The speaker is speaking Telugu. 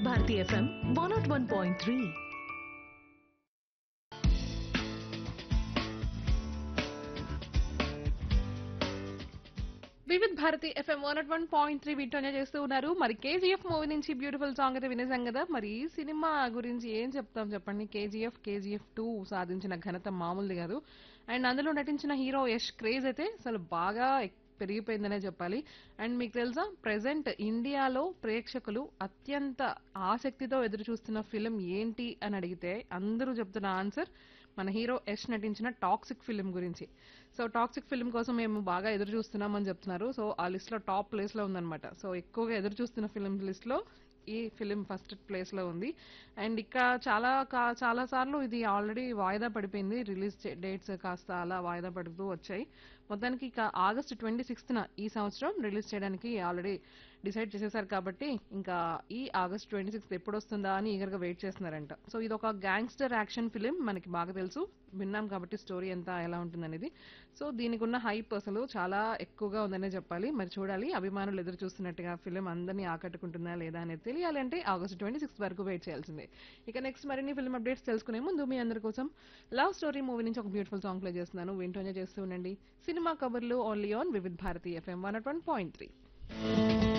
Bharati FM one nought one point three Vividh Bharati FM one one point three వింటూనే చేస్తూ ఉన్నారు మరి కేజీఎఫ్ మూవీ నుంచి బ్యూటిఫుల్ సాంగ్ అయితే వినేసాం కదా మరి ఈ సినిమా గురించి ఏం చెప్తాం చెప్పండి కేజీఎఫ్ కేజీఎఫ్ టూ సాధించిన ఘనత మామూలుది కాదు అండ్ అందులో నటించిన హీరో యష్ క్రేజ్ అయితే అసలు బాగా ఎక్- పెరిగిపోయిందనే చెప్పాలి అండ్ మీకు తెలుసా ప్రెసెంట్ ఇండియాలో ప్రేక్షకులు అత్యంత ఆసక్తితో ఎదురు చూస్తున్న ఫిలిం ఏంటి అని అడిగితే అందరూ చెప్తున్న ఆన్సర్ మన హీరో యష్ నటించిన టాక్సిక్ ఫిలిం గురించి సో టాక్సిక్ ఫిలిం కోసం మేము బాగా ఎదురు చూస్తున్నామని చెప్తున్నారు సో ఆ లిస్ట్ లో టాప్ ప్లేస్ లో ఉందన్నమాట సో ఎక్కువగా ఎదురు చూస్తున్న ఫిలిం లిస్ట్ లో ఈ ఫిలిం ఫస్ట్ ప్లేస్ లో ఉంది అండ్ ఇక్కడ చాలా కా- చాలా సార్లు ఇది ఆల్రెడీ వాయిదా పడిపోయింది రిలీజ్ డేట్స్ కాస్త అలా వాయిదా పడుతూ వచ్చాయి మొత్తానికి ఇక ఆగస్ట్ ట్వంటీ సిక్స్త్న ఈ సంవత్సరం రిలీజ్ చేయడానికి ఆల్రెడీ డిసైడ్ చేసేసారు కాబట్టి ఇంకా ఈ ఆగస్ట్ ట్వంటీ సిక్స్త్ ఎప్పుడు వస్తుందా అని ఈగర్గా వెయిట్ చేస్తున్నారంట సో ఇది ఒక గ్యాంగ్స్టర్ యాక్షన్ ఫిలిం మనకి బాగా తెలుసు విన్నాం కాబట్టి స్టోరీ ఎంత ఎలా ఉంటుందనేది సో దీనికి ఉన్న హైప్ అసలు చాలా ఎక్కువగా ఉందనే చెప్పాలి మరి చూడాలి అభిమానులు ఎదురు చూస్తున్నట్టుగా ఫిలిం అందరినీ ఆకట్టుకుంటుందా లేదా అనేది తెలియాలి అంటే ఆగస్ట్ ట్వంటీ సిక్స్త్ వరకు వెయిట్ చేయాల్సిందే ఇక నెక్స్ట్ మరిన్ని ఫిల్మ్ అప్డేట్స్ తెలుసుకునే ముందు మీ అందరి కోసం లవ్ స్టోరీ మూవీ నుంచి ఒక బ్యూటిఫుల్ సాంగ్ ప్లే చేస్తున్నాను వింటూనే చేస్తూ ఉండండి సినిమా కబుర్లు only on Vividh Bharati FM one point three